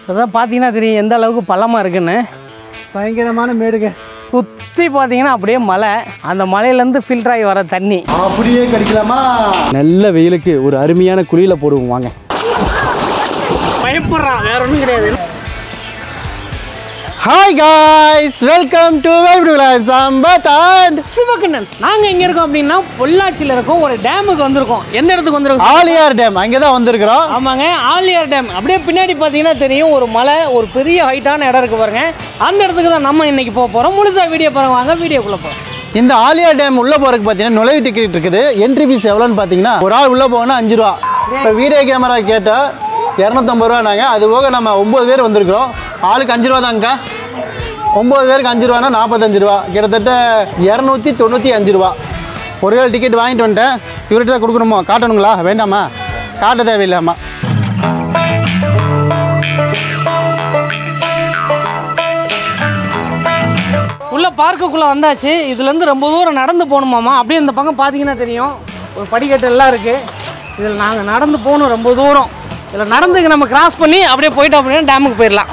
அதான் பார்த்தீங்கன்னா தெரியும் எந்த அளவுக்கு பள்ளமாக இருக்குன்னு பயங்கரமான மேடுங்க சுற்றி பார்த்தீங்கன்னா அப்படியே மலை அந்த மலையிலேருந்து ஃபில்டர் ஆகி வர தண்ணி அப்படியே கிடைக்கலாமா நல்ல வெயிலுக்கு ஒரு அருமையான குழியில போடுவோம் வாங்க பயப்படுறான் வேற ஒன்றும் கிடையாது ஹாய் காய்ஸ் வெல்கம் டு சம்பத்தான் சிவகண்ணன் நாங்கள் எங்கே இருக்கோம் அப்படின்னா பொள்ளாச்சியில் இருக்கோம் ஒரு டேமுக்கு வந்திருக்கோம் எந்த இடத்துக்கு வந்திருக்கோம் ஆலியார் டேம் அங்கே தான் வந்திருக்கிறோம் ஆமாங்க ஆலியார் டேம் அப்படியே பின்னாடி பார்த்தீங்கன்னா தெரியும் ஒரு மலை ஒரு பெரிய ஹைட்டான இடம் இருக்கு பாருங்க அந்த இடத்துக்கு தான் நம்ம இன்னைக்கு போக போகிறோம் முழுசா வீடியோ பாருங்க வாங்க வீடியோக்குள்ளே போகிறோம் இந்த ஆலியார் டேம் உள்ள போறதுக்கு பார்த்தீங்கன்னா நுழைவு டிக்கெட் இருக்குது என்ட்ரி ஃபீஸ் எவ்வளோன்னு பார்த்தீங்கன்னா ஒரு ஆள் உள்ள போகணும்னா அஞ்சு ரூபா இப்போ வீடியோ கேமரா கேட்டால் இரநூத்தம்பது ரூபா நாங்கள் அது போக நம்ம ஒம்பது பேர் வந்திருக்கிறோம் ஆளுக்கு அஞ்சு ரூபா தாங்கக்கா ஒம்பது பேருக்கு அஞ்சு ரூபானா நாற்பத்தஞ்சு ரூபா கிட்டத்தட்ட இரநூத்தி தொண்ணூற்றி அஞ்சு ரூபா ஒரு வேளை டிக்கெட் வாங்கிட்டு வந்துட்டேன் இவர்கிட்ட தான் கொடுக்கணுமா காட்டணுங்களா வேண்டாமா காட்ட தேவையில்லாமா உள்ள பார்க்குக்குள்ளே வந்தாச்சு இதுலேருந்து ரொம்ப தூரம் நடந்து போகணுமாமா அப்படியே இந்த பக்கம் பார்த்தீங்கன்னா தெரியும் ஒரு படிக்கட்டு எல்லாம் இருக்குது இதில் நாங்கள் நடந்து போகணும் ரொம்ப தூரம் இதில் நடந்து நம்ம கிராஸ் பண்ணி அப்படியே போயிட்டோம் அப்படின்னா டேமுக்கு போயிடலாம்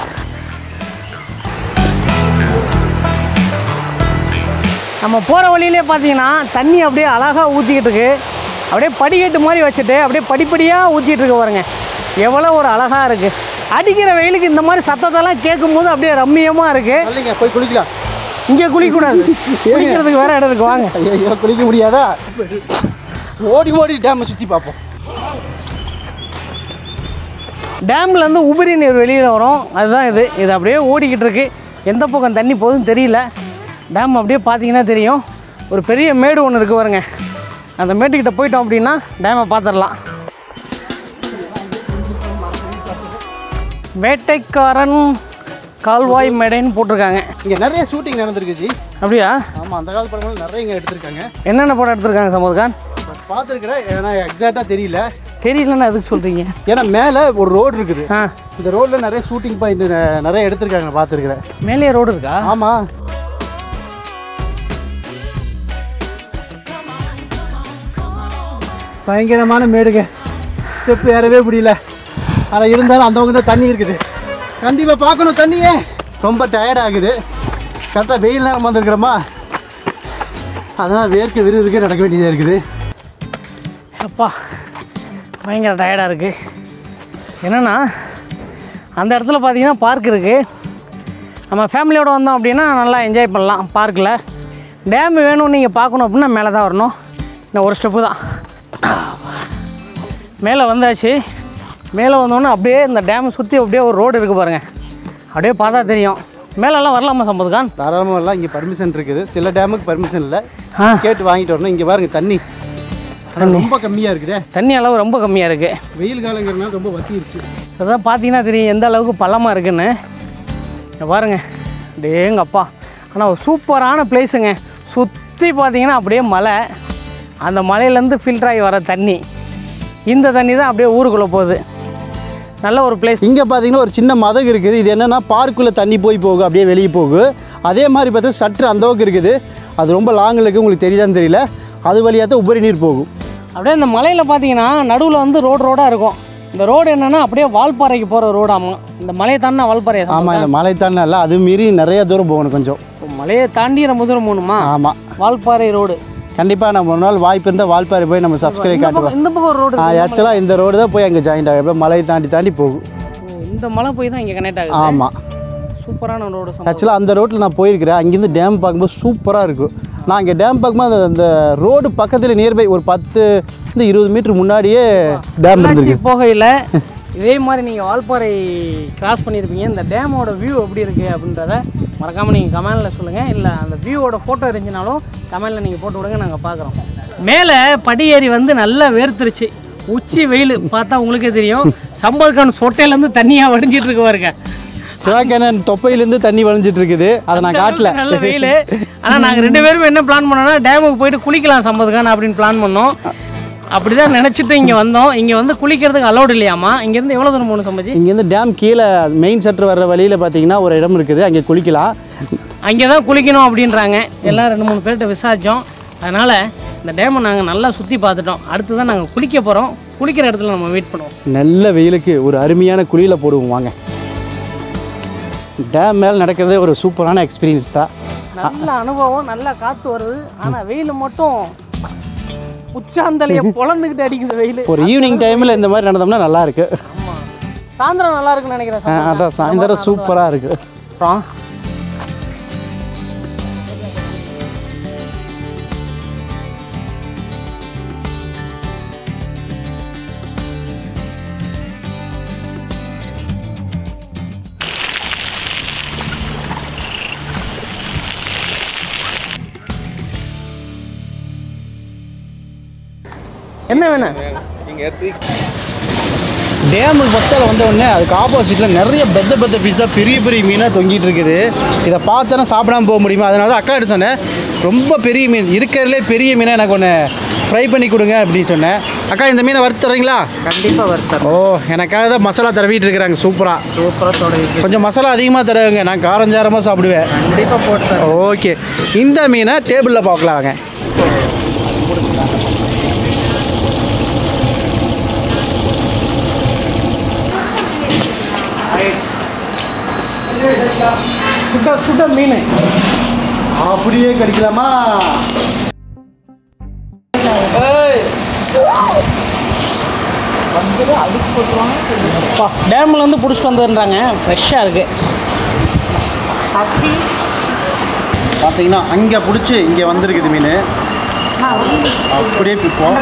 நம்ம போகிற வழியிலே பார்த்தீங்கன்னா தண்ணி அப்படியே அழகாக ஊற்றிக்கிட்டு இருக்கு அப்படியே படிக்கட்டு மாதிரி வச்சுட்டு அப்படியே படிப்படியாக ஊற்றிட்டு இருக்கு பாருங்க எவ்வளோ ஒரு அழகாக இருக்குது அடிக்கிற வெயிலுக்கு இந்த மாதிரி சத்தத்தெல்லாம் கேட்கும்போது அப்படியே ரம்மியமாக இருக்குது இல்லைங்க போய் குளிக்கலாம் இங்கே குளிக்கக்கூடாது குளிக்கிறதுக்கு வேற இடம் இருக்கு வாங்க ஐயோ குளிக்க முடியாதா ஓடி ஓடி டேமை சுற்றி பார்ப்போம் டேம்லேருந்து உபரி நீர் வெளியில் வரும் அதுதான் இது இது அப்படியே ஓடிக்கிட்டு இருக்கு எந்த பக்கம் தண்ணி போகுதுன்னு தெரியல டேம் அப்படியே பார்த்தீங்கன்னா தெரியும் ஒரு பெரிய மேடு ஒன்று இருக்கு பாருங்க அந்த மேட்டுக்கிட்ட போயிட்டோம் அப்படின்னா டேமை பார்த்துடலாம் வேட்டைக்காரன் கால்வாய் மேடைன்னு போட்டிருக்காங்க இங்கே நிறைய ஷூட்டிங் நடந்திருக்கு ஜி அப்படியா ஆமாம் அந்த கால படங்கள் நிறைய இங்கே எடுத்திருக்காங்க என்னென்ன படம் எடுத்திருக்காங்க சமத்கான் பட் பார்த்துருக்குறேன் ஏன்னா எக்ஸாக்டாக தெரியல தெரியலன்னு எதுக்கு சொல்கிறீங்க ஏன்னா மேலே ஒரு ரோடு இருக்குது ஆ இந்த ரோட்டில் நிறைய ஷூட்டிங் பாயிண்ட் நிறைய எடுத்திருக்காங்க நான் பார்த்துருக்குறேன் மேலே ரோடு இருக்கா ஆமாம் பயங்கரமான மேடுங்க ஸ்டெப் ஏறவே முடியல ஆனால் இருந்தாலும் அந்த பக்கம் தான் தண்ணி இருக்குது கண்டிப்பாக பார்க்கணும் தண்ணியே ரொம்ப டயர்ட் ஆகுது கரெக்டாக வெயில் நேரம் வந்திருக்கிறோமா அதனால் வேர்க்க விறுவிறுக்க நடக்க வேண்டியதாக இருக்குது அப்பா பயங்கர டயர்டாக இருக்குது என்னென்னா அந்த இடத்துல பார்த்தீங்கன்னா பார்க் இருக்குது நம்ம ஃபேமிலியோடு வந்தோம் அப்படின்னா நல்லா என்ஜாய் பண்ணலாம் பார்க்கில் டேம் வேணும் நீங்கள் பார்க்கணும் அப்படின்னா மேலே தான் வரணும் இன்னும் ஒரு ஸ்டெப்பு தான் மேலே வந்தாச்சு மேலே வந்தோன்னே அப்படியே இந்த டேமை சுற்றி அப்படியே ஒரு ரோடு இருக்குது பாருங்கள் அப்படியே பார்த்தா தெரியும் மேலெல்லாம் வரலாமா சம்பத்கான் தாராளமாக எல்லாம் இங்கே பர்மிஷன் இருக்குது சில டேமுக்கு பர்மிஷன் இல்லை ஆ கேட்டு வாங்கிட்டு வரணும் இங்கே பாருங்க தண்ணி ஆனா ரொம்ப கம்மியாக இருக்குதே தண்ணி அளவு ரொம்ப கம்மியாக இருக்குது வெயில் காலங்கிறனால ரொம்ப வத்திருச்சு அதான் பார்த்தீங்கன்னா தெரியும் எந்த அளவுக்கு பள்ளமாக இருக்குன்னு இங்க பாருங்க டேங்கப்பா ஆனால் ஒரு சூப்பரான பிளேஸுங்க சுற்றி பார்த்தீங்கன்னா அப்படியே மலை அந்த மலையிலேருந்து ஃபில்டர் ஆகி வர தண்ணி இந்த தண்ணி தான் அப்படியே ஊருக்குள்ளே போகுது நல்ல ஒரு பிளேஸ் இங்கே பார்த்தீங்கன்னா ஒரு சின்ன மதகு இருக்குது இது என்னென்னா பார்க்குள்ளே தண்ணி போய் போகும் அப்படியே வெளியே போகும் அதே மாதிரி பார்த்தா சற்று அந்த அளவுக்கு இருக்குது அது ரொம்ப லாங்கில் இருக்குது உங்களுக்கு தெரியுதான்னு தெரியல அது வழியாக தான் உபரி நீர் போகும் அப்படியே இந்த மலையில் பார்த்தீங்கன்னா நடுவில் வந்து ரோடு ரோடாக இருக்கும் இந்த ரோடு என்னென்னா அப்படியே வால்பாறைக்கு போகிற ரோடாமா இந்த மலையை தாண்டினா வால்பாறை ஆமாம் இந்த மலை தானே இல்லை அது மீறி நிறைய தூரம் போகணும் கொஞ்சம் மலையை தாண்டி ரொம்ப தூரம் போகணுமா ஆமாம் வால்பாறை ரோடு கண்டிப்பாக நம்ம ஒரு நாள் வாய்ப்பு இருந்தால் வால்பாறை போய் நம்ம சப்ஸ்கிரைப் இந்த காட்டுவோம் பக்கம் இந்த பக்கம் ஒரு ரோடு ஆக்சுவலாக இந்த ரோடு தான் போய் அங்கே ஜாயிண்ட் ஆகும் எப்படியோ மலையை தாண்டி தாண்டி போகும் ஓ, இந்த மலை போய் தான் இங்கே கனெக்ட் ஆகுது ஆமாம் சூப்பரான ரோடு ஆக்சுவலாக அந்த ரோட்டில் நான் போயிருக்கிறேன் அங்கேருந்து டேம் பார்க்கும்போது சூப்பராக இருக்கும் நான் இங்கே டேம் பார்க்கும்போது அந்த- அந்த ரோடு பக்கத்தில் நியர்பை ஒரு பத்து இந்த இருபது மீட்டர் முன்னாடியே டேம் இருந்திருக்கு போகையில் இதே மாதிரி நீங்கள் வால்பாறை கிராஸ் பண்ணியிருப்பீங்க இந்த டேமோட வியூ எப்படி இருக்குது அப்படின்றத மறக்காமல் நீங்கள் கமெண்டில் சொல்லுங்கள் இல்லை அந்த வியூவோட ஃபோட்டோ இருந்துச்சுனாலும் கமெண்டில் நீங்கள் போட்டு விடுங்க நாங்கள் பார்க்குறோம் மேலே படி ஏறி வந்து நல்லா வேர்த்துருச்சு உச்சி வெயில் பார்த்தா உங்களுக்கே தெரியும் சம்பதுக்கான சொட்டையிலேருந்து தண்ணியாக வடிஞ்சிட்டு இருக்கு பாருங்க சிவாக்கேனன் தொப்பையிலேருந்து தண்ணி வழிஞ்சிட்டு இருக்குது அதை நான் காட்டல நல்ல வெயில் ஆனால் நாங்கள் ரெண்டு பேரும் என்ன பிளான் பண்ணோம்னா டேமுக்கு போயிட்டு குளிக்கலாம் சம்பதுக்கான அப்படின்னு பிளான் பண்ணோம் அப்படிதான் நினச்சிட்டு இங்கே வந்தோம் இங்கே வந்து குளிக்கிறதுக்கு அலௌட் இல்லையாமா இங்கேருந்து எவ்வளோ தூரம் போகணும் சம்பஜி இங்கேருந்து டேம் கீழே மெயின் சட்டர் வர்ற வழியில் பார்த்தீங்கன்னா ஒரு இடம் இருக்குது அங்கே குளிக்கலாம் அங்கே தான் குளிக்கணும் அப்படின்றாங்க எல்லாம் ரெண்டு மூணு பேர்கிட்ட விசாரித்தோம் அதனால் இந்த டேமை நாங்கள் நல்லா சுற்றி பார்த்துட்டோம் அடுத்து தான் நாங்கள் குளிக்க போகிறோம் குளிக்கிற இடத்துல நம்ம வெயிட் பண்ணுவோம் நல்ல வெயிலுக்கு ஒரு அருமையான குழியில் போடுவோம் வாங்க டேம் மேலே நடக்கிறதே ஒரு சூப்பரான எக்ஸ்பீரியன்ஸ் தான் நல்ல அனுபவம் நல்லா காத்து வருது ஆனா வெயில் மட்டும் உச்சாந்தலைய பொழந்துக்கிட்டு அடிக்குது வெயில் ஒரு ஈவினிங் டைமில் இந்த மாதிரி நடந்தோம்னா நல்லா இருக்கு ஆமா சாயந்தரம் நல்லா இருக்குன்னு நினைக்கிறேன் ஆ, சாயந்தரம். அதான் சாயந்தரம் சூப்பராக இருக்கு அப்புறம் என்ன வேணும் டேமுக்கு பக்கத்தில் வந்த உடனே அதுக்கு ஆப்போசிட்டில் நிறைய பெத்த பெத்த பீஸாக பெரிய பெரிய மீனாக தொங்கிட்டு இருக்குது இதை பார்த்தோன்னா சாப்பிடாம போக முடியுமா அதனால தான் அக்கா கிட்ட சொன்னேன் ரொம்ப பெரிய மீன் இருக்கிறதுலே பெரிய மீனை எனக்கு ஒன்று ஃப்ரை பண்ணி கொடுங்க அப்படின்னு சொன்னேன் அக்கா இந்த மீனை வறுத்து தர்றீங்களா கண்டிப்பா வருத்தம் ஓ எனக்காக தான் மசாலா தடவிட்டு இருக்கிறாங்க சூப்பராக சூப்பரா தொடங்கி கொஞ்சம் மசாலா அதிகமாக தடவுங்க நான் காரஞ்சாரமாக சாப்பிடுவேன் கண்டிப்பா போட்டு ஓகே இந்த மீனை டேபிளில் பார்க்கலாம் வாங்க சுட்ட சுட்ட மீன் அப்படியே கடிக்கலாமா டேம்ல இருந்து பிடிச்சிட்டு வந்துன்றாங்க ஃப்ரெஷ்ஷாக இருக்கு பார்த்தீங்கன்னா அங்கே பிடிச்சி இங்கே வந்திருக்குது மீன் அப்படியே பிப்போம்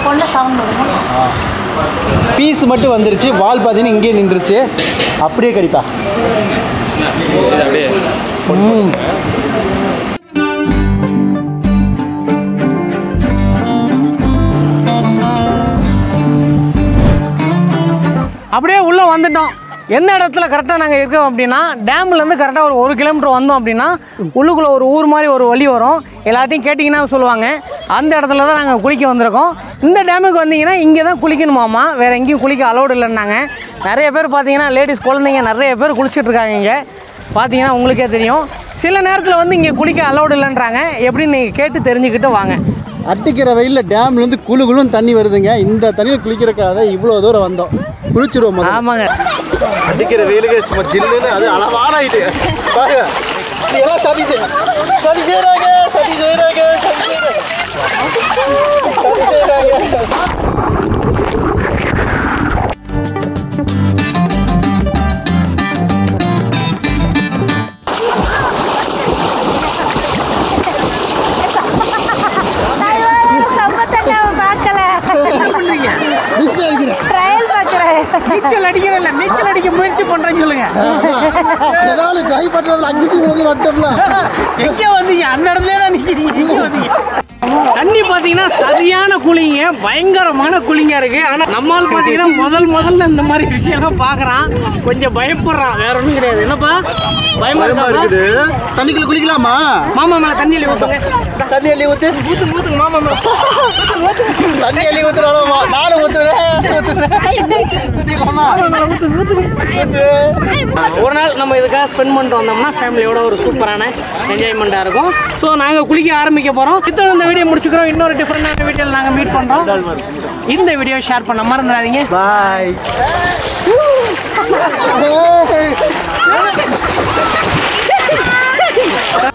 பீஸ் மட்டும் வந்துருச்சு வால் பார்த்தீங்கன்னா இங்கேயே நின்றுச்சு அப்படியே கடிப்பா ம். அப்படியே உள்ளே வந்துட்டோம் எந்த இடத்துல கரெக்டாக நாங்கள் இருக்கோம் அப்படின்னா டேம்லேருந்து கரெக்டாக ஒரு ஒரு கிலோமீட்டர் வந்தோம் அப்படின்னா உள்ளுக்குள்ளே ஒரு ஊர் மாதிரி ஒரு வழி வரும் எல்லாத்தையும் கேட்டிங்கன்னா சொல்லுவாங்க அந்த இடத்துல தான் நாங்கள் குளிக்க வந்திருக்கோம் இந்த டேமுக்கு வந்தீங்கன்னா இங்கே தான் குளிக்கணுமாமா வேறு எங்கேயும் குளிக்க அலௌடு இல்லைன்னாங்க நிறைய பேர் பார்த்தீங்கன்னா லேடிஸ் குழந்தைங்க நிறைய பேர் குளிச்சிட்டு இருக்காங்க இங்கே பார்த்தீங்கன்னா உங்களுக்கே தெரியும் சில நேரத்தில் வந்து இங்கே குளிக்க அலௌடு இல்லைன்றாங்க எப்படின்னு நீங்கள் கேட்டு தெரிஞ்சுக்கிட்டு வாங்க அடிக்கிற வெயிலில் டேம்லேருந்து குளு குளுன்னு தண்ணி வருதுங்க இந்த தண்ணியில் குளிக்கிறக்காக தான் இவ்வளோ தூரம் வந்தோம் குளிச்சிருவோம் முதல்ல. ஆமாங்க அடிக்கிற வெயிலுக்கு சும்மா ஜில்லுன்னு அது அளவான ஆயிட்டு பாருங்க இது எல்லாம் சதி செய்- சதி செய்கிறாங்க சதி செய்கிறாங்க சதி செய்கிறாங்க சதி செய்கிறாங்க நீச்சல் அடிக்கிறேன் நீச்சல் அடிக்கிறேன் நீச்சல் அடிக்க முயற்சி பண்ணுறேன்னு சொல்லுங்க ஏதாவது ட்ரை பண்ணுறதுல அஞ்சு வந்து வட்டம்ல எங்க வந்தீங்க அந்த இடத்துல தான் நிக்கிறீங்க எங்க வந்தீங்க தண்ணி பாத்தீங்கன்னா சரியான கூலிங்க பயங்கரமான கூலிங்கா இருக்கு ஆனா நம்மால் பாத்தீங்கன்னா முதல் முதல்ல இந்த மாதிரி விஷயம்லாம் பாக்குறான் கொஞ்சம் பயப்படுறான் வேற ஒண்ணும் கிடையாது என்னப்பா பயமா பயமா இருக்கா இருக்குது தண்ணிக்குள்ள குளிக்கலாமா மாமா மேல தண்ணி அள்ளி ஊத்துங்க தண்ணி அள்ளி ஊத்து ஊத்து ஊத்துங்க மாமா மேல தண்ணி அள்ளி ஊத்துறாலும் நானும் ஊத்துறேன் ஊத்துறேன் ஊத்திக்கலாமா ஊத்து ஊத்து ஊத்து ஒரு நாள் நம்ம இதுக்காக ஸ்பெண்ட் பண்ணிட்டு வந்தோம்னா ஃபேமிலியோட ஒரு சூப்பரான என்ஜாய்மெண்ட்டாக இருக்கும் ஸோ நாங்கள் குளிக்க ஆரம்பிக்க போகிறோம் இத்தோட இந்த வீடியோ முடிச்சுக்கிறோம் இன்னொரு டிஃப்ரெண்டான வீடியோவில் நாங்கள் மீட் பண்ணுறோம் இந்த வீடியோ ஷேர் பண்ண மறந்துடாதீங்க பாய்